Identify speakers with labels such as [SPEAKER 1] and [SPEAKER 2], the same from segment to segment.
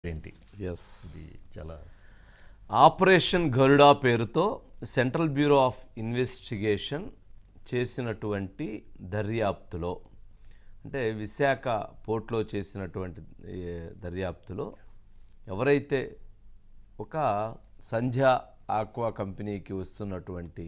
[SPEAKER 1] ఏంటి
[SPEAKER 2] ఎస్
[SPEAKER 1] ఇది చాలా
[SPEAKER 2] ఆపరేషన్ గరుడా పేరుతో సెంట్రల్ బ్యూరో ఆఫ్ ఇన్వెస్టిగేషన్ చేసినటువంటి దర్యాప్తులో అంటే విశాఖ పోర్ట్లో చేసినటువంటి ఏ, దర్యాప్తులో ఎవరైతే ఒక సంధ్య ఆక్వా కంపెనీకి వస్తున్నటువంటి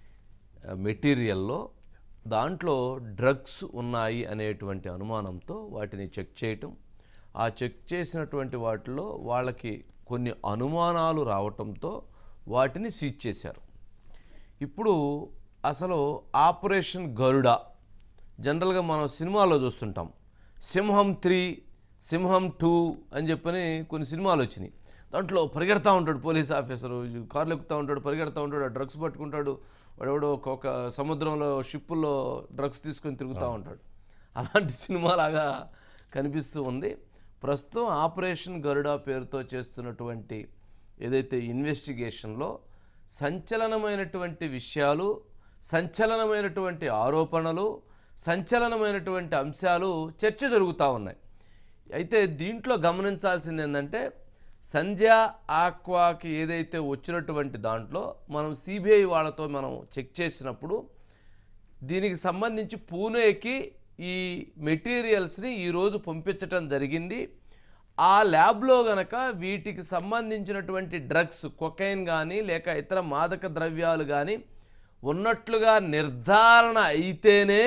[SPEAKER 2] ఆ, మెటీరియల్లో దాంట్లో డ్రగ్స్ ఉన్నాయి అనేటువంటి అనుమానంతో వాటిని చెక్ చేయటం ఆ చెక్ చేసినటువంటి వాటిలో వాళ్ళకి కొన్ని అనుమానాలు రావటంతో వాటిని సీజ్ చేశారు ఇప్పుడు అసలు ఆపరేషన్ గరుడ జనరల్గా మనం సినిమాలో చూస్తుంటాం సింహం త్రీ సింహం టూ అని చెప్పని కొన్ని సినిమాలు వచ్చినాయి దాంట్లో పరిగెడతా ఉంటాడు పోలీస్ ఆఫీసరు కార్లు ఎక్కుతూ ఉంటాడు పరిగెడతా ఉంటాడు ఆ డ్రగ్స్ పట్టుకుంటాడు వాడెవడో ఒక ఒక సముద్రంలో షిప్పుల్లో డ్రగ్స్ తీసుకొని తిరుగుతూ ఉంటాడు అలాంటి సినిమాలాగా కనిపిస్తూ ఉంది ప్రస్తుతం ఆపరేషన్ గరుడా పేరుతో చేస్తున్నటువంటి ఏదైతే ఇన్వెస్టిగేషన్లో సంచలనమైనటువంటి విషయాలు సంచలనమైనటువంటి ఆరోపణలు సంచలనమైనటువంటి అంశాలు చర్చ జరుగుతూ ఉన్నాయి అయితే దీంట్లో గమనించాల్సింది ఏంటంటే సంధ్య ఆక్వాకి ఏదైతే వచ్చినటువంటి దాంట్లో మనం సిబిఐ వాళ్ళతో మనం చెక్ చేసినప్పుడు దీనికి సంబంధించి పూణేకి ఈ మెటీరియల్స్ని ఈరోజు పంపించటం జరిగింది ఆ ల్యాబ్లో గనక వీటికి సంబంధించినటువంటి డ్రగ్స్ కొకైన్ కానీ లేక ఇతర మాదక ద్రవ్యాలు కానీ ఉన్నట్లుగా నిర్ధారణ అయితేనే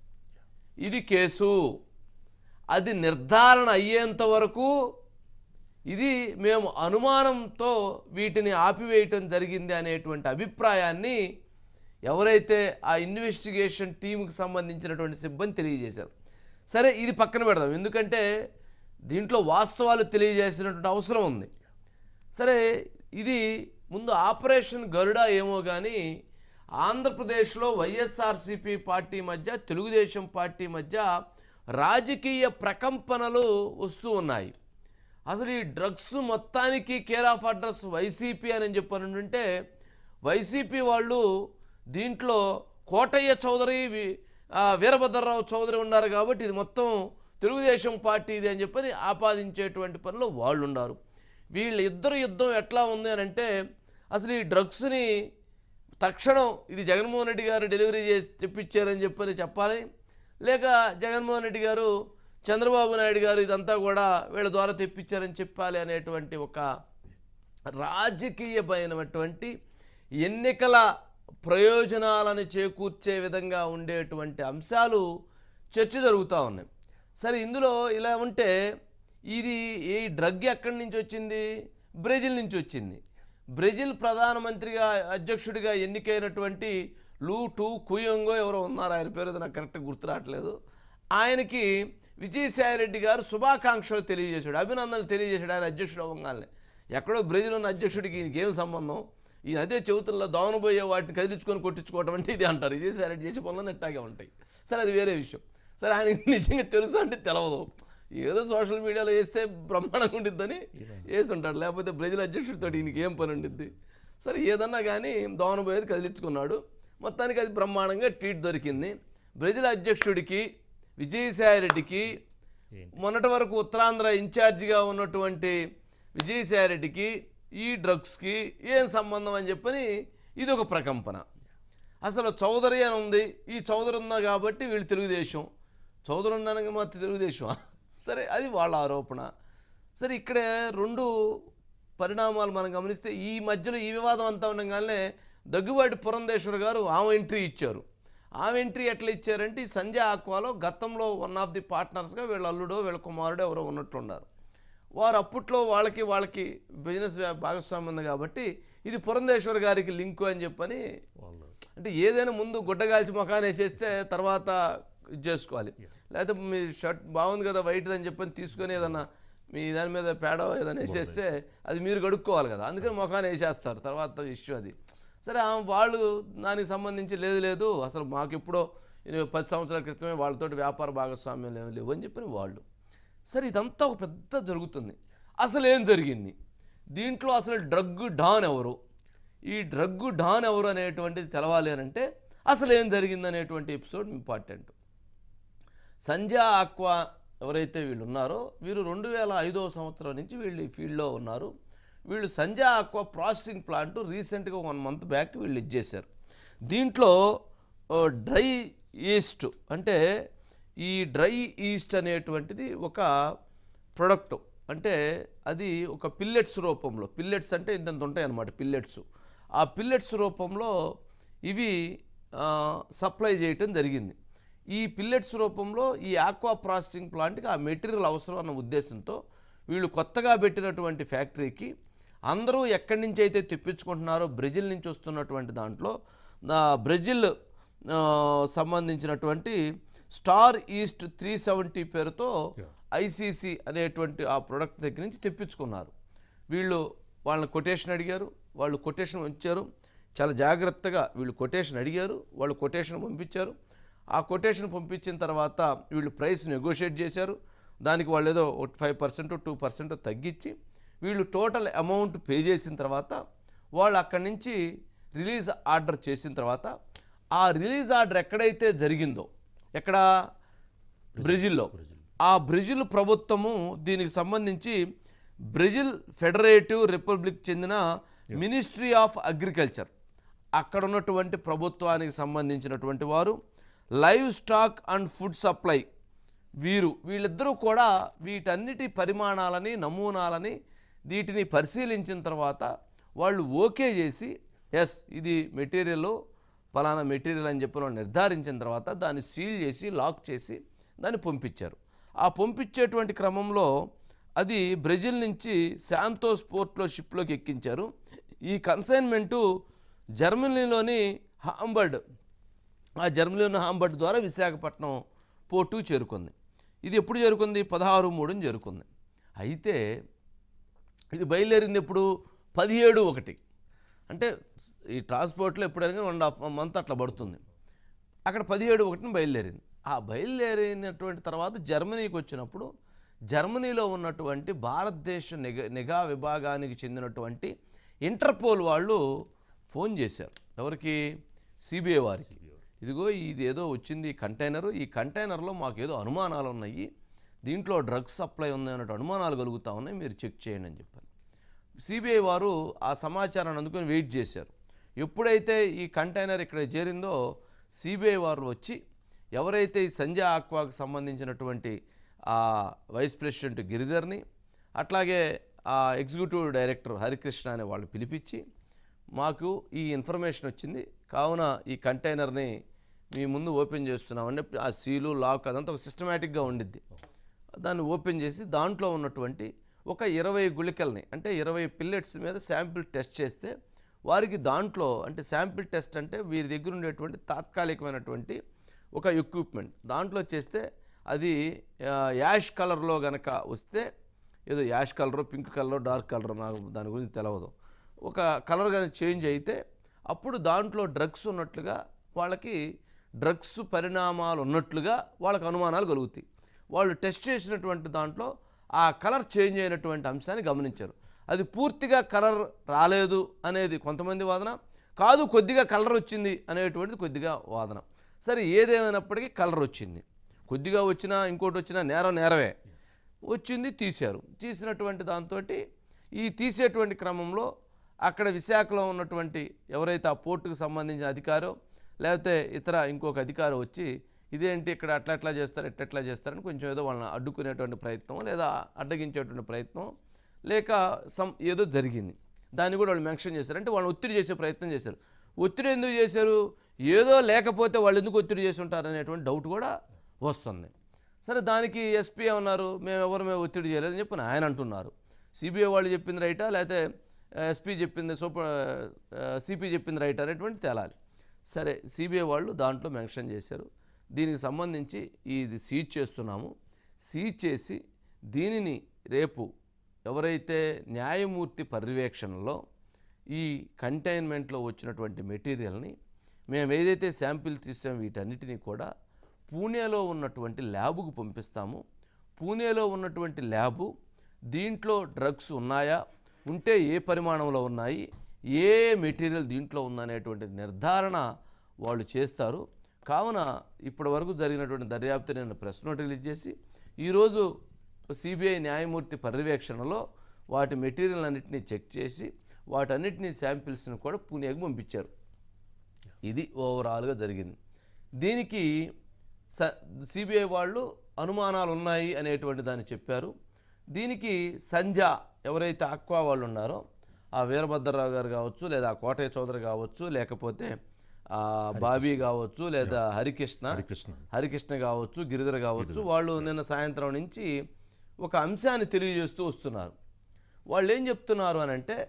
[SPEAKER 2] ఇది కేసు అది నిర్ధారణ అయ్యేంత వరకు ఇది మేము అనుమానంతో వీటిని ఆపివేయటం జరిగింది అనేటువంటి అభిప్రాయాన్ని ఎవరైతే ఆ ఇన్వెస్టిగేషన్ టీంకి సంబంధించినటువంటి సిబ్బంది తెలియజేశారు సరే ఇది పక్కన పెడదాం ఎందుకంటే దీంట్లో వాస్తవాలు తెలియజేసినటువంటి అవసరం ఉంది సరే ఇది ముందు ఆపరేషన్ గరుడ ఏమో కానీ ఆంధ్రప్రదేశ్లో వైఎస్ఆర్సీపీ పార్టీ మధ్య తెలుగుదేశం పార్టీ మధ్య రాజకీయ ప్రకంపనలు వస్తూ ఉన్నాయి అసలు ఈ డ్రగ్స్ మొత్తానికి కేర్ ఆఫ్ అడ్రస్ వైసీపీ అని చెప్పనుంటే వైసీపీ వాళ్ళు దీంట్లో కోటయ్య చౌదరి వి- ఆ, వీరభద్రరావు చౌదరి ఉన్నారు కాబట్టి ఇది మొత్తం తెలుగుదేశం పార్టీ ఇది అని చెప్పని ఆపాదించేటువంటి పనిలో వాళ్ళు ఉన్నారు వీళ్ళ ఇద్దరు యుద్ధం ఎట్లా ఉంది అని అంటే అసలు ఈ డ్రగ్స్ని తక్షణం ఇది జగన్మోహన్ రెడ్డి గారు డెలివరీ చేసి తెప్పించారని చెప్పని చెప్పాలి లేక జగన్మోహన్ రెడ్డి గారు చంద్రబాబు నాయుడు గారు ఇదంతా కూడా వీళ్ళ ద్వారా తెప్పించారని చెప్పాలి అనేటువంటి ఒక రాజకీయమైనటువంటి ఎన్నికల ప్రయోజనాలను చేకూర్చే విధంగా ఉండేటువంటి అంశాలు చర్చ జరుగుతూ ఉన్నాయి సరే ఇందులో ఇలా ఉంటే ఇది ఈ డ్రగ్ ఎక్కడి నుంచి వచ్చింది బ్రెజిల్ నుంచి వచ్చింది బ్రెజిల్ ప్రధానమంత్రిగా అధ్యక్షుడిగా ఎన్నికైనటువంటి లూ టూ కుయంగో ఎవరో ఉన్నారు ఆయన పేరు ఏదో నాకు కరెక్ట్గా గుర్తు రావట్లేదు ఆయనకి విజయసాయిరెడ్డి గారు శుభాకాంక్షలు తెలియజేశాడు అభినందనలు తెలియజేశాడు ఆయన అధ్యక్షుడు అవ్వగానే ఎక్కడో బ్రెజిల్ ఉన్న అధ్యక్షుడికి ఈయనకి ఏం సంబంధం ఈ అదే చెవుతుల్లో దోనబోయే వాటిని కదిలించుకొని కొట్టించుకోవటం అంటే ఇది అంటారు విజయసాయిరెడ్డి చేసే పనులు నెట్టాగే ఉంటాయి సరే అది వేరే విషయం సరే ఆయన నిజంగా తెలుసు అంటే తెలవదు ఏదో సోషల్ మీడియాలో వేస్తే బ్రహ్మాండంగా ఉండిద్దని వేసి ఉంటాడు లేకపోతే బ్రెజిల్ అధ్యక్షుడితో ఈయనకి ఏం పని ఉండిద్ది సరే ఏదన్నా కానీ దోనబోయేది కదిలించుకున్నాడు మొత్తానికి అది బ్రహ్మాండంగా ట్వీట్ దొరికింది బ్రెజిల్ అధ్యక్షుడికి విజయసాయిరెడ్డికి మొన్నటి వరకు ఉత్తరాంధ్ర ఇన్ఛార్జిగా ఉన్నటువంటి విజయసాయిరెడ్డికి ఈ డ్రగ్స్కి ఏం సంబంధం అని చెప్పని ఇది ఒక ప్రకంపన అసలు చౌదరి అని ఉంది ఈ చౌదరి ఉందా కాబట్టి వీళ్ళు తెలుగుదేశం చౌదరి ఉండడానికి మా తెలుగుదేశం సరే అది వాళ్ళ ఆరోపణ సరే ఇక్కడ రెండు పరిణామాలు మనం గమనిస్తే ఈ మధ్యలో ఈ వివాదం అంతా ఉండగానే దగ్గుబాటి పురంధేశ్వర్ గారు ఆమె ఎంట్రీ ఇచ్చారు ఆమె ఎంట్రీ ఎట్లా ఇచ్చారంటే ఈ సంజయ్ ఆక్వాలో గతంలో వన్ ఆఫ్ ది పార్ట్నర్స్గా వీళ్ళ అల్లుడో వీళ్ళ కుమారుడో ఎవరో ఉన్నట్లున్నారు వారు అప్పట్లో వాళ్ళకి వాళ్ళకి బిజినెస్ వ్యా- భాగస్వామ్యం ఉంది కాబట్టి ఇది పురంధేశ్వర్ గారికి లింకు అని చెప్పని
[SPEAKER 1] వాళ్ళు
[SPEAKER 2] అంటే ఏదైనా ముందు గుడ్డగాల్చి ముఖాన్ని వేసేస్తే తర్వాత ఇది చేసుకోవాలి లేకపోతే మీ షర్ట్ బాగుంది కదా వైట్ అని చెప్పని తీసుకొని ఏదన్నా మీ దాని మీద పేడ ఏదైనా వేసేస్తే అది మీరు కడుక్కోవాలి కదా అందుకని ముఖాన్ని వేసేస్తారు తర్వాత ఇష్యూ అది సరే ఆ వాళ్ళు దానికి సంబంధించి లేదు లేదు అసలు మాకు ఎప్పుడో ఇరవై పది సంవత్సరాల క్రితమే వాళ్ళతోటి వ్యాపార భాగస్వామ్యం లేవు లేవు అని చెప్పని వాళ్ళు సరే ఇదంతా ఒక పెద్ద జరుగుతుంది అసలు ఏం జరిగింది దీంట్లో అసలు డ్రగ్ డాన్ ఎవరు ఈ డ్రగ్ డాన్ ఎవరు అనేటువంటిది తెలవాలి అని అంటే అసలు ఏం జరిగింది అనేటువంటి ఎపిసోడ్ ఇంపార్టెంట్ సంజయ్ ఆక్వా ఎవరైతే వీళ్ళు ఉన్నారో వీరు రెండు వేల ఐదో సంవత్సరం నుంచి వీళ్ళు ఈ ఫీల్డ్లో ఉన్నారు వీళ్ళు సంజయ్ ఆక్వా ప్రాసెసింగ్ ప్లాంట్ రీసెంట్గా వన్ మంత్ బ్యాక్ వీళ్ళు ఇచ్చేశారు దీంట్లో ఓ, డ్రై ఈస్ట్ అంటే ఈ డ్రై ఈస్ట్ అనేటువంటిది ఒక ప్రొడక్ట్ అంటే అది ఒక పిల్లెట్స్ రూపంలో పిల్లెట్స్ అంటే ఇంతంత ఉంటాయి అన్నమాట పిల్లెట్స్ ఆ పిల్లెట్స్ రూపంలో ఇవి ఆ, సప్లై చేయటం జరిగింది ఈ పిల్లెట్స్ రూపంలో ఈ ఆక్వా ప్రాసెసింగ్ ప్లాంట్కి ఆ మెటీరియల్ అవసరం అన్న ఉద్దేశంతో వీళ్ళు కొత్తగా పెట్టినటువంటి ఫ్యాక్టరీకి అందరూ ఎక్కడి నుంచి అయితే తెప్పించుకుంటున్నారో బ్రెజిల్ నుంచి వస్తున్నటువంటి దాంట్లో ఆ, బ్రెజిల్ ఆ, సంబంధించినటువంటి స్టార్ ఈస్ట్ త్రీ సెవెంటీ పేరుతో ఐసీసీ అనేటువంటి ఆ ప్రోడక్ట్ దగ్గర నుంచి తెప్పించుకున్నారు వీళ్ళు వాళ్ళని కొటేషన్ అడిగారు వాళ్ళు కొటేషన్ ఉంచారు చాలా జాగ్రత్తగా వీళ్ళు కొటేషన్ అడిగారు వాళ్ళు కొటేషన్ పంపించారు ఆ కొటేషన్ పంపించిన తర్వాత వీళ్ళు ప్రైస్ నెగోషియేట్ చేశారు దానికి వాళ్ళు ఏదో ఫైవ్ పర్సెంట్ టూ పర్సెంట్ తగ్గించి వీళ్ళు టోటల్ అమౌంట్ పే చేసిన తర్వాత వాళ్ళు అక్కడి నుంచి రిలీజ్ ఆర్డర్ చేసిన తర్వాత ఆ రిలీజ్ ఆర్డర్ ఎక్కడైతే జరిగిందో ఎక్కడ బ్రెజిల్లో ఆ బ్రెజిల్ ప్రభుత్వము దీనికి సంబంధించి బ్రెజిల్ ఫెడరేటివ్ రిపబ్లిక్ చెందిన మినిస్ట్రీ ఆఫ్ అగ్రికల్చర్ అక్కడ ఉన్నటువంటి ప్రభుత్వానికి సంబంధించినటువంటి వారు livestock and food supply వీరు వీళ్ళిద్దరూ కూడా వీటన్నిటి పరిమాణాలని నమూనాలని వీటిని పరిశీలించిన తర్వాత వాళ్ళు ఓకే చేసి ఎస్ ఇది మెటీరియల్ ఫలానా మెటీరియల్ అని చెప్పి వాళ్ళు నిర్ధారించిన తర్వాత దాన్ని సీల్ చేసి లాక్ చేసి దాన్ని పంపించారు ఆ పంపించేటువంటి క్రమంలో అది బ్రెజిల్ నుంచి శాంతోస్ పోర్ట్లో షిప్లోకి ఎక్కించారు ఈ కన్సైన్మెంటు జర్మనీలోని హాంబర్డ్ ఆ జర్మనీలోని హాంబర్డ్ ద్వారా విశాఖపట్నం పోర్టుకు చేరుకుంది ఇది ఎప్పుడు చేరుకుంది పదహారు మూడుని చేరుకుంది అయితే ఇది బయలుదేరింది ఎప్పుడు పదిహేడు ఒకటి అంటే ఈ ట్రాన్స్పోర్ట్లో ఎప్పుడైనా వన్ హాఫ్ మంత్ అట్లా పడుతుంది అక్కడ పదిహేడు ఒకటిని బయలుదేరింది ఆ బయలుదేరినటువంటి తర్వాత జర్మనీకి వచ్చినప్పుడు జర్మనీలో ఉన్నటువంటి భారతదేశ నిఘా నిఘా విభాగానికి చెందినటువంటి ఇంటర్పోల్ వాళ్ళు ఫోన్ చేశారు ఎవరికి సిబిఐ వారికి ఇదిగో ఇది ఏదో వచ్చింది ఈ కంటైనరు ఈ కంటైనర్లో మాకు ఏదో అనుమానాలు ఉన్నాయి దీంట్లో డ్రగ్స్ సప్లై ఉంది అన్నట్టు అనుమానాలు కలుగుతా ఉన్నాయి మీరు చెక్ చేయండి అని చెప్పారు సిబిఐ వారు ఆ సమాచారాన్ని అందుకొని వెయిట్ చేశారు ఎప్పుడైతే ఈ కంటైనర్ ఇక్కడ చేరిందో సిబిఐ వారు వచ్చి ఎవరైతే ఈ సంజయ్ ఆక్వాకు సంబంధించినటువంటి ఆ వైస్ ప్రెసిడెంట్ గిరిధర్ని అట్లాగే ఆ ఎగ్జిక్యూటివ్ డైరెక్టర్ హరికృష్ణ అనే వాళ్ళు పిలిపించి మాకు ఈ ఇన్ఫర్మేషన్ వచ్చింది కావున ఈ కంటైనర్ని మీ ముందు ఓపెన్ చేస్తున్నామంటే ఆ సీలు లాక్ అదంతా ఒక సిస్టమేటిక్గా ఉండిద్ది దాన్ని ఓపెన్ చేసి దాంట్లో ఉన్నటువంటి ఒక ఇరవై గుళికల్ని అంటే ఇరవై పిల్లెట్స్ మీద శాంపిల్ టెస్ట్ చేస్తే వారికి దాంట్లో అంటే శాంపిల్ టెస్ట్ అంటే వీరి దగ్గర ఉండేటువంటి తాత్కాలికమైనటువంటి ఒక ఎక్విప్మెంట్ దాంట్లో చేస్తే అది ఆ, యాష్ కలర్లో గనక వస్తే ఏదో ash colour pink colour dark colour నాకు దాని గురించి తెలియదు ఒక కలర్ కానీ చేంజ్ అయితే అప్పుడు దాంట్లో డ్రగ్స్ ఉన్నట్లుగా వాళ్ళకి డ్రగ్స్ పరిణామాలు ఉన్నట్లుగా వాళ్ళకి అనుమానాలు కలుగుతాయి వాళ్ళు టెస్ట్ చేసినటువంటి దాంట్లో ఆ కలర్ చేంజ్ అయినటువంటి అంశాన్ని గమనించారు అది పూర్తిగా కలర్ రాలేదు అనేది కొంతమంది వాదన కాదు కొద్దిగా కలర్ వచ్చింది అనేటువంటిది కొద్దిగా వాదన సరే ఏదేమైనప్పటికీ కలర్ వచ్చింది కొద్దిగా వచ్చినా ఇంకోటి వచ్చినా నేరం నేరవే వచ్చింది తీశారు తీసినటువంటి దాంతో ఈ తీసేటువంటి క్రమంలో అక్కడ విశాఖలో ఉన్నటువంటి ఎవరైతే ఆ పోర్టుకు సంబంధించిన అధికారో లేకపోతే ఇతర ఇంకొక అధికారి వచ్చి ఇదేంటి ఇక్కడ అట్లా ఎట్లా చేస్తారు ఎట్లా ఎట్లా చేస్తారని కొంచెం ఏదో వాళ్ళని అడ్డుకునేటువంటి ప్రయత్నం లేదా అడ్డగించేటువంటి ప్రయత్నం లేక సమ్ ఏదో జరిగింది దాన్ని కూడా వాళ్ళు మెన్షన్ చేశారు అంటే వాళ్ళని ఒత్తిడి చేసే ప్రయత్నం చేశారు ఒత్తిడి ఎందుకు చేశారు ఏదో లేకపోతే వాళ్ళు ఎందుకు ఒత్తిడి చేసి ఉంటారు అనేటువంటి డౌట్ కూడా వస్తుంది సరే దానికి ఎస్పీ ఉన్నారు మేము ఎవరు మేము ఒత్తిడి చేయలేదని చెప్పి ఆయన అంటున్నారు సిబిఐ వాళ్ళు చెప్పింది రైటా లేకపోతే ఎస్పీ చెప్పింది సూపర్ సిపి చెప్పింది రైట్ అనేటువంటి తేలాలి సరే సిబిఐ వాళ్ళు దాంట్లో మెన్షన్ చేశారు దీనికి సంబంధించి ఇది సీజ్ చేస్తున్నాము సీజ్ చేసి దీనిని రేపు ఎవరైతే న్యాయమూర్తి పర్యవేక్షణలో ఈ కంటైన్మెంట్లో వచ్చినటువంటి మెటీరియల్ని మేము ఏదైతే శాంపిల్ తీసామో వీటన్నిటినీ కూడా పూణేలో ఉన్నటువంటి ల్యాబుకు పంపిస్తాము పూణేలో ఉన్నటువంటి ల్యాబు దీంట్లో డ్రగ్స్ ఉన్నాయా ఉంటే ఏ పరిమాణంలో ఉన్నాయి ఏ మెటీరియల్ దీంట్లో ఉందనేటువంటి నిర్ధారణ వాళ్ళు చేస్తారు కావున ఇప్పటి వరకు జరిగినటువంటి దర్యాప్తు నేను ప్రెస్ నోట్ రిలీజ్ చేసి ఈరోజు సిబిఐ న్యాయమూర్తి పర్యవేక్షణలో వాటి మెటీరియల్ అన్నింటినీ చెక్ చేసి వాటన్నిటినీ శాంపిల్స్ని కూడా పూణేకి పంపించారు ఇది ఓవరాల్గా జరిగింది దీనికి స సిబిఐ వాళ్ళు అనుమానాలు ఉన్నాయి అనేటువంటి దాన్ని చెప్పారు దీనికి సంధ్య ఎవరైతే అక్వా వాళ్ళు ఉన్నారో ఆ వీరభద్రరావు గారు కావచ్చు లేదా కోటయ్య చౌదరి కావచ్చు లేకపోతే ఆ బాబీ కావచ్చు లేదా హరికృష్ణ
[SPEAKER 1] హరికృష్ణ
[SPEAKER 2] హరికృష్ణ కావచ్చు గిరిధర్ కావచ్చు వాళ్ళు నిన్న సాయంత్రం నుంచి ఒక అంశాన్ని తెలియజేస్తూ వస్తున్నారు వాళ్ళు ఏం చెప్తున్నారు అని అంటే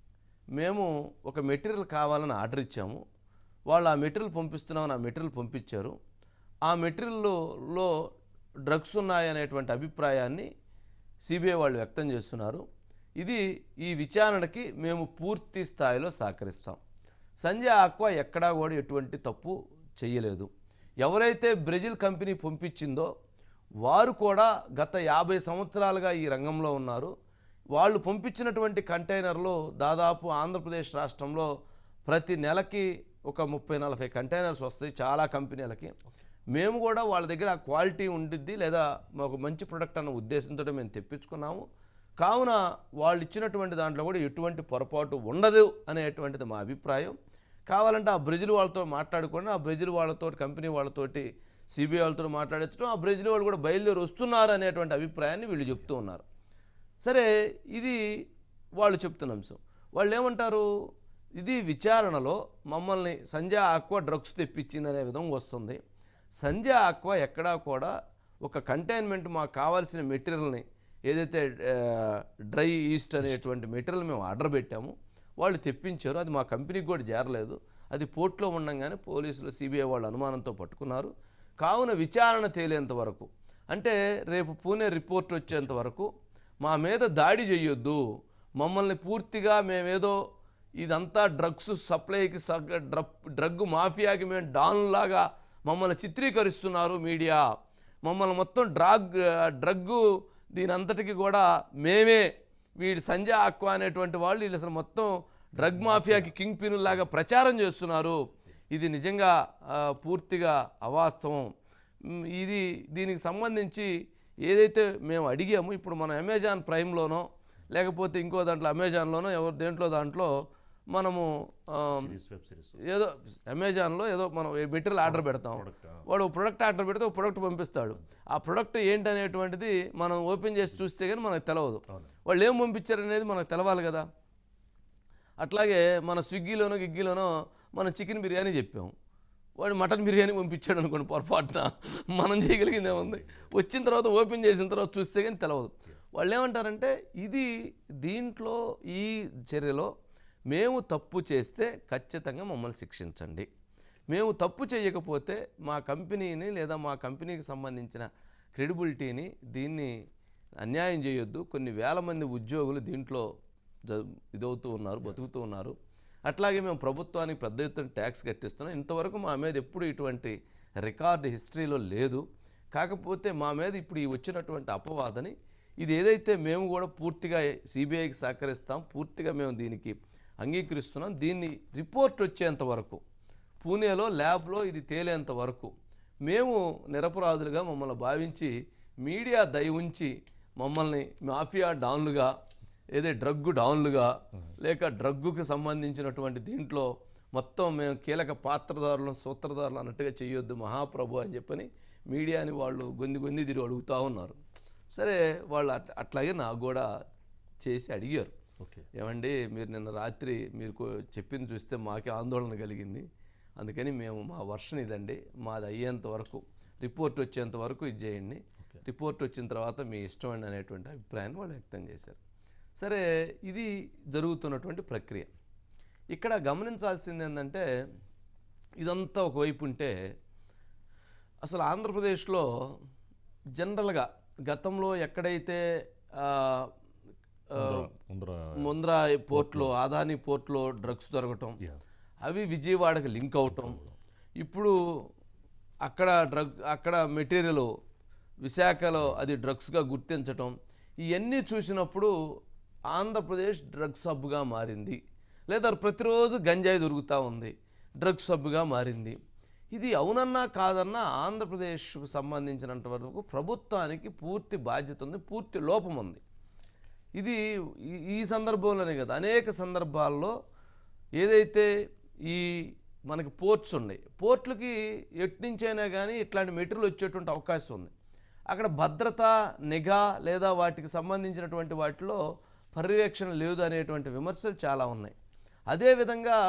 [SPEAKER 2] మేము ఒక మెటీరియల్ కావాలని ఆర్డర్ ఇచ్చాము వాళ్ళు ఆ మెటీరియల్ పంపిస్తున్నామని ఆ మెటీరియల్ పంపించారు ఆ మెటీరియల్లో డ్రగ్స్ ఉన్నాయనేటువంటి అభిప్రాయాన్ని సిబిఐ వాళ్ళు వ్యక్తం చేస్తున్నారు ఇది ఈ విచారణకి మేము పూర్తి స్థాయిలో సహకరిస్తాం సంజయ్ ఆక్వా ఎక్కడా కూడా ఎటువంటి తప్పు చేయలేదు ఎవరైతే బ్రెజిల్ కంపెనీ పంపించిందో వారు కూడా గత యాభై సంవత్సరాలుగా ఈ రంగంలో ఉన్నారు వాళ్ళు పంపించినటువంటి కంటైనర్లు దాదాపు ఆంధ్రప్రదేశ్ రాష్ట్రంలో ప్రతి నెలకి ఒక ముప్పై నలభై కంటైనర్స్ వస్తాయి చాలా కంపెనీలకి మేము కూడా వాళ్ళ దగ్గర ఆ క్వాలిటీ ఉండిద్ది లేదా ఒక మంచి ప్రొడక్ట్ అన్న ఉద్దేశంతో మేము తెప్పించుకున్నాము కావున వాళ్ళు ఇచ్చినటువంటి దాంట్లో కూడా ఎటువంటి పొరపాటు ఉండదు అనేటువంటిది మా అభిప్రాయం కావాలంటే ఆ బ్రెజిల్ వాళ్ళతో మాట్లాడుకొని ఆ బ్రెజిల్ వాళ్ళతో కంపెనీ వాళ్ళతోటి సిబిఐ వాళ్ళతో మాట్లాడించడం ఆ బ్రెజిల్ వాళ్ళు కూడా బయలుదేరి వస్తున్నారు అనేటువంటి అభిప్రాయాన్ని వీళ్ళు చెప్తూ ఉన్నారు సరే ఇది వాళ్ళు చెప్తున్న అంశం వాళ్ళు ఏమంటారు ఇది విచారణలో మమ్మల్ని సంజయ్ ఆక్వా డ్రగ్స్ తెప్పించింది అనే విధంగా వస్తుంది సంజయ్ ఆక్వా ఎక్కడా కూడా ఒక కంటైన్మెంట్ మాకు కావాల్సిన మెటీరియల్ని ఏదైతే ఆ, డ్రై ఈస్ట్ అనేటువంటి మెటీరియల్ మేము ఆర్డర్ పెట్టాము వాళ్ళు తెప్పించారు అది మా కంపెనీకి కూడా చేరలేదు అది పోర్ట్లో ఉండంగానే పోలీసులు సిబిఐ వాళ్ళు అనుమానంతో పట్టుకున్నారు కావున విచారణ తేలేంత వరకు అంటే రేపు పూణే రిపోర్ట్ వచ్చేంత వరకు మా మీద దాడి చేయొద్దు మమ్మల్ని పూర్తిగా మేమేదో ఇదంతా డ్రగ్స్ సప్లైకి సగ- డ్రగ్ డ్రగ్ మాఫియాకి మేము డాన్లాగా మమ్మల్ని చిత్రీకరిస్తున్నారు మీడియా మమ్మల్ని మొత్తం డ్రగ్ డ్రగ్గు దీని అంతటికి కూడా మేమే వీడి సంజయ్ ఆక్వా అనేటువంటి వాళ్ళు వీళ్ళు అసలు మొత్తం డ్రగ్ మాఫియాకి కింగ్ పిన్ లాగా ప్రచారం చేస్తున్నారు ఇది నిజంగా ఆ, పూర్తిగా అవాస్తవం మ్, ఇది దీనికి సంబంధించి ఏదైతే మేము అడిగామో ఇప్పుడు మన అమెజాన్ ప్రైమ్లోనో లేకపోతే ఇంకో దాంట్లో అమెజాన్లోనో ఎవరు దేంట్లో దాంట్లో మనము ఆ,
[SPEAKER 1] సిరీస్ వెబ్ సిరీస్
[SPEAKER 2] ఏదో అమెజాన్లో ఏదో మనం మెటీరియల్ ఆర్డర్ పెడతాం వాడు ప్రొడక్ట్ ఆర్డర్ పెడితే ఒక ప్రొడక్ట్ పంపిస్తాడు ఆ ప్రొడక్ట్ ఏంటి అనేటువంటిది మనం ఓపెన్ చేసి చూస్తే కానీ మనకు తెలియదు వాళ్ళు ఏం పంపించారు అనేది మనకు తెలవాలి కదా అట్లాగే మన స్విగ్గీలోనో గిగ్గీలోనో మనం చికెన్ బిర్యానీ చెప్పాం వాడు మటన్ బిర్యానీ పంపించాడు అనుకోండి పొరపాటున మనం చేయగలిగిందే ఉంది వచ్చిన తర్వాత ఓపెన్ చేసిన తర్వాత చూస్తే కానీ తెలియదు వాళ్ళు ఏమంటారంటే ఇది దీంట్లో ఈ చర్యలో మేము తప్పు చేస్తే ఖచ్చితంగా మమ్మల్ని శిక్షించండి మేము తప్పు చేయకపోతే మా కంపెనీని లేదా మా కంపెనీకి సంబంధించిన క్రెడిబిలిటీని దీన్ని అన్యాయం చేయొద్దు కొన్ని వేల మంది ఉద్యోగులు దీంట్లో జ- ఇదవుతూ ఉన్నారు బతుకుతూ ఉన్నారు అట్లాగే మేము ప్రభుత్వానికి పెద్ద ఎత్తున ట్యాక్స్ కట్టిస్తున్నాం ఇంతవరకు మా మీద ఎప్పుడు ఇటువంటి రికార్డు హిస్టరీలో లేదు కాకపోతే మా మీద ఇప్పుడు ఈ వచ్చినటువంటి అపవాదని ఇది ఏదైతే మేము కూడా పూర్తిగా సిబిఐకి సహకరిస్తాం పూర్తిగా మేము దీనికి అంగీకరిస్తున్నాం దీన్ని రిపోర్ట్ వచ్చేంత వరకు పూణేలో ల్యాబ్లో ఇది తేలేంత వరకు మేము నిరపరాధులుగా మమ్మల్ని భావించి మీడియా దయ ఉంచి మమ్మల్ని మాఫియా డాన్లుగా ఏదే డ్రగ్గు డౌన్లుగా లేక డ్రగ్గుకి సంబంధించినటువంటి దీంట్లో మొత్తం మేము కీలక పాత్రదారులను సూత్రధారులు అన్నట్టుగా చేయొద్దు మహాప్రభు అని చెప్పని మీడియాని వాళ్ళు గొంది గొంది తిరిగి అడుగుతూ ఉన్నారు సరే వాళ్ళు అట్ అట్లాగే నాకు కూడా చేసి అడిగారు
[SPEAKER 1] ఓకే
[SPEAKER 2] ఏమండి మీరు నిన్న రాత్రి మీరు కో- చెప్పింది చూస్తే మాకే ఆందోళన కలిగింది అందుకని మేము మా వర్షన్ ఇదండి మాది అయ్యేంత వరకు రిపోర్ట్ వచ్చేంత వరకు ఇది చేయండి రిపోర్ట్ వచ్చిన తర్వాత మీ ఇష్టం అండి అనేటువంటి అభిప్రాయాన్ని వాళ్ళు వ్యక్తం చేశారు సరే ఇది జరుగుతున్నటువంటి ప్రక్రియ ఇక్కడ గమనించాల్సింది ఏంటంటే ఇదంతా ఒకవైపు ఉంటే అసలు ఆంధ్రప్రదేశ్లో జనరల్గా గతంలో ఎక్కడైతే ఆ, ఆ,
[SPEAKER 1] ముందర
[SPEAKER 2] ముంద్రా పోర్ట్లో ఆదాని పోర్ట్లో డ్రగ్స్ దొరకటం
[SPEAKER 1] యా
[SPEAKER 2] అవి విజయవాడకి లింక్ అవటం ఇప్పుడు అక్కడ డ్రగ్ అక్కడ మెటీరియల్ విశాఖలో అది డ్రగ్స్గా గుర్తించటం ఇవన్నీ చూసినప్పుడు ఆంధ్రప్రదేశ్ డ్రగ్స్ హబ్గా మారింది లేదా ప్రతిరోజు గంజాయి దొరుకుతూ ఉంది డ్రగ్స్ హబ్గా మారింది ఇది అవునన్నా కాదన్నా ఆంధ్రప్రదేశ్కు సంబంధించినంత వరకు ప్రభుత్వానికి పూర్తి బాధ్యత ఉంది పూర్తి లోపం ఉంది ఇది ఈ- ఈ సందర్భంలోనే కదా అనేక సందర్భాల్లో ఏదైతే ఈ మనకి పోర్ట్స్ ఉన్నాయి పోర్ట్లకి ఎట్నుంచైనా కానీ ఇట్లాంటి మెటీరియల్ వచ్చేటువంటి అవకాశం ఉంది అక్కడ భద్రత నిఘా లేదా వాటికి సంబంధించినటువంటి వాటిలో పర్యవేక్షణ లేదు అనేటువంటి విమర్శలు చాలా ఉన్నాయి అదేవిధంగా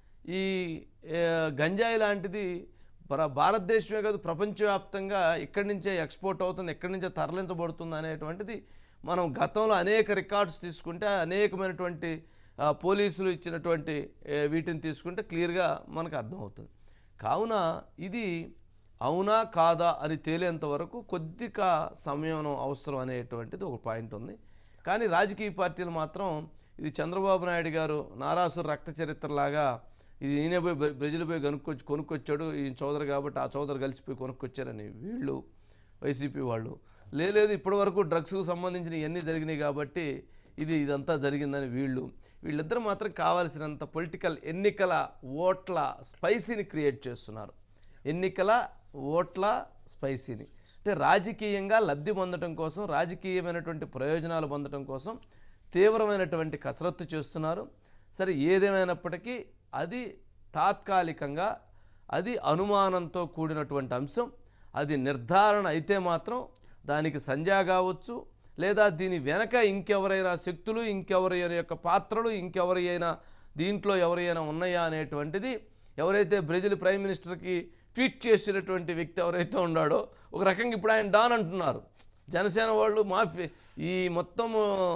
[SPEAKER 2] ఈ ఏ, గంజాయి లాంటిది ప్ర- భారతదేశమే కాదు ప్రపంచవ్యాప్తంగా ఇక్కడి నుంచే ఎక్స్పోర్ట్ అవుతుంది ఎక్కడి నుంచే తరలించబడుతుంది అనేటువంటిది మనం గతంలో అనేక రికార్డ్స్ తీసుకుంటే అనేకమైనటువంటి ఆ, పోలీసులు ఇచ్చినటువంటి ఏ, వీటిని తీసుకుంటే క్లియర్గా మనకు అర్థమవుతుంది కావున ఇది అవునా కాదా అని తేలేంత వరకు కొద్దిగా సమయం అవసరం అనేటువంటిది ఒక పాయింట్ ఉంది కానీ రాజకీయ పార్టీలు మాత్రం ఇది చంద్రబాబు నాయుడు గారు నారాసుర రక్త చరిత్రలాగా ఇది ఈయన పోయి బ్ర- బ్రెజిల్ పోయి కనుక్కొచ్చి కొనుక్కొచ్చాడు ఈ చౌదరి కాబట్టి ఆ చౌదరి కలిసిపోయి కొనుక్కొచ్చారని వీళ్ళు వైసీపీ వాళ్ళు లే- లేదు ఇప్పటి వరకు డ్రగ్స్కు సంబంధించిన ఇవన్నీ జరిగినాయి కాబట్టి ఇది ఇదంతా జరిగిందని వీళ్ళు వీళ్ళిద్దరూ మాత్రం కావాల్సినంత పొలిటికల్ ఎన్నికల ఓట్ల స్పైసీని క్రియేట్ చేస్తున్నారు ఎన్నికల ఓట్ల స్పైసీని అంటే రాజకీయంగా లబ్ధి పొందడం కోసం రాజకీయమైనటువంటి ప్రయోజనాలు పొందడం కోసం తీవ్రమైనటువంటి కసరత్తు చేస్తున్నారు సరే ఏదేమైనప్పటికీ అది తాత్కాలికంగా అది అనుమానంతో కూడినటువంటి అంశం అది నిర్ధారణ అయితే మాత్రం దానికి సంజా కావచ్చు లేదా దీని వెనక ఇంకెవరైనా శక్తులు ఇంకెవరైనా యొక్క పాత్రలు ఇంకెవరైనా దీంట్లో ఎవరైనా ఉన్నాయా అనేటువంటిది ఎవరైతే బ్రెజిల్ ప్రైమ్ మినిస్టర్కి ట్వీట్ చేసినటువంటి వ్యక్తి ఎవరైతే ఉన్నాడో ఒక రకంగా ఇప్పుడు ఆయన డాన్ అంటున్నారు జనసేన వాళ్ళు మాఫీ ఈ మొత్తం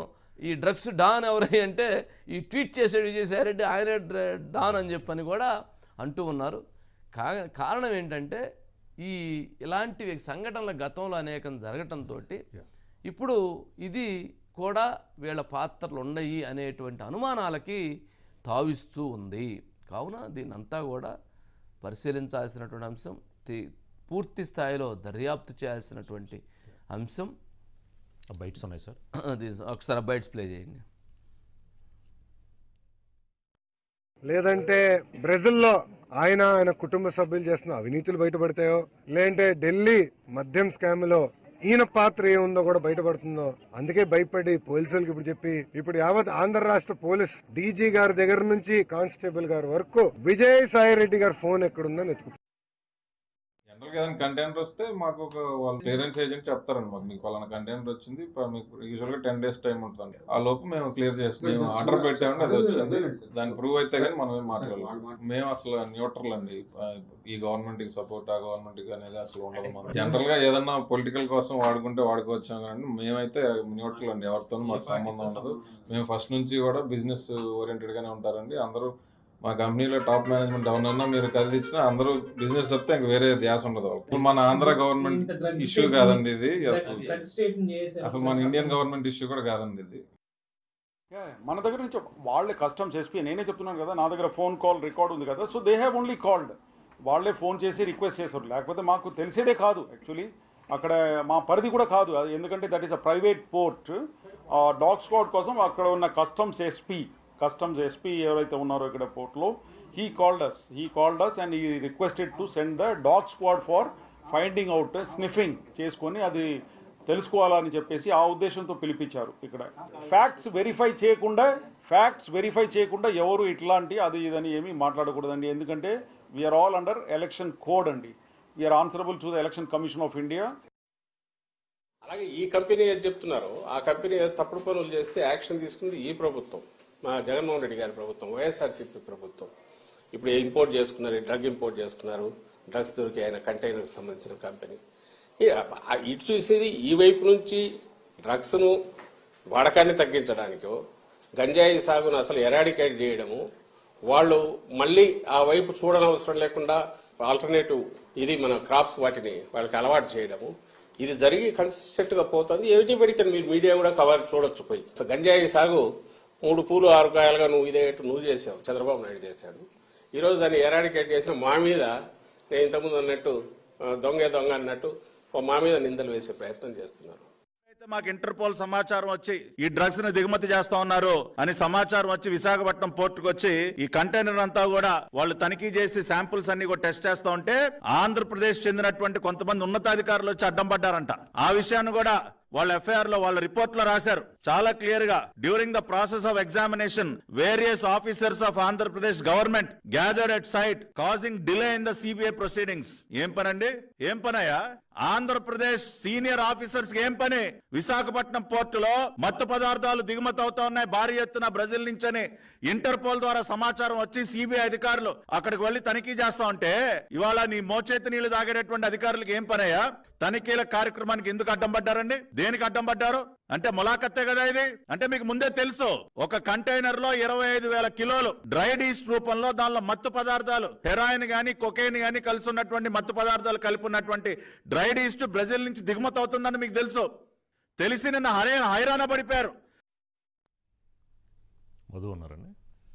[SPEAKER 2] ఈ డ్రగ్స్ డాన్ ఎవరై అంటే ఈ ట్వీట్ చేసాడు విజయసాయిరెడ్డి ఆయన డ్ర- డాన్ అని చెప్పని కూడా అంటూ ఉన్నారు కా కారణం ఏంటంటే ఈ ఇలాంటి సంఘటనల గతంలో అనేకం జరగటంతో ఇప్పుడు ఇది కూడా వీళ్ళ పాత్రలు ఉన్నాయి అనేటువంటి అనుమానాలకి తావిస్తూ ఉంది కావున దీన్నంతా కూడా పరిశీలించాల్సినటువంటి అంశం తి- పూర్తి స్థాయిలో దర్యాప్తు చేయాల్సినటువంటి అంశం
[SPEAKER 1] బైట్స్ ఉన్నాయి సార్
[SPEAKER 2] అది ఒకసారి బైట్స్ ప్లే చేయండి
[SPEAKER 3] లేదంటే బ్రెజిల్లో ఆయన ఆయన కుటుంబ సభ్యులు చేస్తున్న అవినీతులు బయటపడతాయో లేదంటే ఢిల్లీ మద్యం స్కామ్ లో ఈయన పాత్ర ఏముందో కూడా బయటపడుతుందో అందుకే భయపడి పోలీసులకు ఇప్పుడు చెప్పి ఇప్పుడు యావత్ ఆంధ్ర రాష్ట్ర పోలీస్ డీజీ గారి దగ్గర నుంచి కానిస్టేబుల్ గారి వరకు విజయ్ సాయి రెడ్డి గారి ఫోన్ ఎక్కడుందని వెతుకుతున్నారు
[SPEAKER 4] జనరల్ గా ఏదైనా కంటైనర్ వస్తే మాకు ఒక వాళ్ళ పేరెంట్స్ ఏజెంట్ చెప్తారండి మాకు మీకు పలానా కంటైనర్ వచ్చింది ప- మీకు యూజువల్ గా టెన్ డేస్ టైం ఉంటుంది ఆ లోపు మేము క్లియర్ చేస్తాం మేము ఆర్డర్ పెట్టామండి అది వచ్చింది దాని ప్రూవ్ అయితే కానీ మనం ఏం మాట్లాడలేదు మేము అసలు న్యూట్రల్ అండి ఆ, ఈ గవర్నమెంట్ కి సపోర్ట్ ఆ గవర్నమెంట్ కి అనేది అసలు ఉండదు మనం జనరల్ గా ఏదన్నా పొలిటికల్ కోసం వాడుకుంటే వాడుకోవచ్చు కానీ మేమైతే న్యూట్రల్ అండి ఎవరితోనూ మాకు సంబంధం ఉండదు మేము ఫస్ట్ నుంచి కూడా బిజినెస్ ఓరియంటెడ్ గానే ఉంటారండి అందరూ మా కంపెనీలో టాప్ మేనేజ్మెంట్ ఎవరన్నా మీరు కదిలిచ్చినా అందరూ బిజినెస్ చెప్తే ఇంక వేరే ధ్యాస ఉండదు ఇప్పుడు మన ఆంధ్ర గవర్నమెంట్ ఇష్యూ కాదండి ఇది అసలు అసలు మన ఇండియన్ గవర్నమెంట్ ఇష్యూ కూడా కాదండి ఇది
[SPEAKER 5] Yeah, మన దగ్గర నుంచి వాళ్ళే కస్టమ్స్ ఎస్పీ నేనే చెప్తున్నాను కదా నా దగ్గర ఫోన్ కాల్ రికార్డ్ ఉంది కదా so they have only called వాళ్ళే ఫోన్ చేసి రిక్వెస్ట్ చేశారు లేకపోతే మాకు తెలిసేదే కాదు యాక్చువల్లీ అక్కడ మా పరిధి కూడా కాదు అది ఎందుకంటే that is a private port dog squad కోసం అక్కడ ఉన్న కస్టమ్స్ ఎస్పీ కస్టమ్స్ ఎస్పీ ఎవరైతే ఉన్నారో ఇక్కడ పోర్ట్లో he called us he called us and he requested to send the dog squad for finding out sniffing చేసుకొని అది తెలుసుకోవాలని చెప్పేసి ఆ ఉద్దేశంతో పిలిపించారు ఇక్కడ ఫ్యాక్ట్స్ వెరిఫై చేయకుండా ఫ్యాక్ట్స్ వెరిఫై చేయకుండా ఎవరు ఇట్లాంటి అది ఇదని ఏమీ మాట్లాడకూడదండి ఎందుకంటే we're all under election code అండి we're answerable to the election commission of India
[SPEAKER 6] అలాగే ఈ కంపెనీ ఏది చెప్తున్నారో ఆ కంపెనీ ఏదో తప్పుడు పనులు చేస్తే యాక్షన్ తీసుకుంది ఈ ప్రభుత్వం మా జగన్మోహన్ రెడ్డి గారి ప్రభుత్వం వైఎస్ఆర్సీపీ ప్రభుత్వం ఇప్పుడు ఇంపోర్ట్ చేసుకున్నారు ఈ డ్రగ్ ఇంపోర్ట్ చేసుకున్నారు డ్రగ్స్ దొరికి ఆయన కంటైనర్కి సంబంధించిన కంపెనీ ఈ- ఆ- ఇటు చూసేది ఈ వైపు నుంచి డ్రగ్స్ ను వాడకాన్ని తగ్గించడానికో గంజాయి సాగును అసలు ఎరాడికేట్ చేయడము వాళ్ళు మళ్ళీ ఆ వైపు చూడనవసరం లేకుండా ఆల్టర్నేటివ్ ఇది మన క్రాప్స్ వాటిని వాళ్ళకి అలవాటు చేయడము ఇది జరిగి కన్సిస్టెంట్ గా పోతుంది ఎవ్రీబడి కెన్ మీరు మీడియా కూడా కవర్ చూడొచ్చు పోయి సో గంజాయి సాగు మూడు పూలు ఆరు కాయలుగా నువ్వు ఇదేట్టు నువ్వు చేసావు చంద్రబాబు నాయుడు చేశాడు ఈ రోజు దాన్ని ఎరాడికేట్ చేసిన మా మీద నేను ఇంతకుముందు అన్నట్టు ఆ, దొంగే దొంగ అన్నట్టు ఓ మా మీద నిందలు వేసే ప్రయత్నం చేస్తున్నారు
[SPEAKER 7] అయితే మాకు ఇంటర్పోల్ సమాచారం వచ్చి ఈ డ్రగ్స్ ని దిగుమతి చేస్తా ఉన్నారు అని సమాచారం వచ్చి విశాఖపట్నం పోర్టుకు వచ్చి ఈ కంటైనర్ అంతా కూడా వాళ్ళు తనిఖీ చేసి శాంపుల్స్ అన్ని కూడా టెస్ట్ చేస్తా ఉంటే ఆంధ్రప్రదేశ్ చెందినటువంటి కొంతమంది ఉన్నతాధికారులు వచ్చి అడ్డం పడ్డారంట ఆ విషయాన్ని కూడా వాళ్ళ ఎఫ్ఐఆర్ లో వాళ్ళ రిపోర్ట్ లో రాశారు చాలా క్లియర్ గా during the process of examination various officers of Andhra Pradesh government gathered at site causing delay in the CBI proceedings ఏం పనండి ఏం పనయ్యా ఆంధ్రప్రదేశ్ సీనియర్ ఆఫీసర్స్ ఏం పని విశాఖపట్నం పోర్టులో మత్తు పదార్థాలు దిగుమతి అవుతా ఉన్నాయి భారీ ఎత్తున బ్రెజిల్ నుంచని ఇంటర్పోల్ ద్వారా సమాచారం వచ్చి సిబిఐ అధికారులు అక్కడికి వెళ్లి తనిఖీ చేస్తా ఉంటే ఇవాళ నీ మోచేతి నీళ్లు తాగేటటువంటి అధికారులకు ఏం పనయ్యా తనిఖీల కార్యక్రమానికి ఎందుకు అడ్డం పడ్డారండి దేనికి అడ్డం పడ్డారు అంటే ములాఖత్తే కదా ఇది అంటే మీకు ముందే తెలుసు ఒక కంటైనర్ లో ఇరవై ఐదు వేల కిలోలు డ్రైడ్ ఈస్ట్ రూపంలో దానిలో మత్తు పదార్థాలు హెరాయిన్ గాని కొకైన్ గాని కలిసి ఉన్నటువంటి మత్తు పదార్థాలు కలిపి ఉన్నటువంటి డ్రైడ్ ఈస్ట్ బ్రెజిల్ నుంచి దిగుమతి అవుతుందని మీకు తెలుసు తెలిసి నిన్న హరే హైరాణ పడిపోయారు
[SPEAKER 1] మధు ఉన్నారండి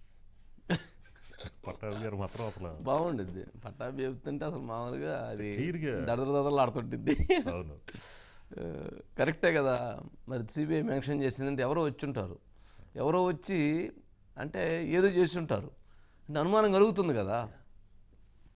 [SPEAKER 1] పట్టాభి గారు మాత్రం అసలు
[SPEAKER 2] బాగుండిద్ది పట్టాభి చెప్తుంటే అసలు మామూలుగా అది
[SPEAKER 1] Clear-గా.
[SPEAKER 2] దడదర దడలు ఆడుతుంటుంది
[SPEAKER 1] అవును
[SPEAKER 2] కరెక్టే కదా మరి సిబిఐ మెన్షన్ చేసిందంటే ఎవరో వచ్చి ఉంటారు ఎవరో వచ్చి అంటే ఏదో చేసి ఉంటారు అంటే అనుమానం కలుగుతుంది కదా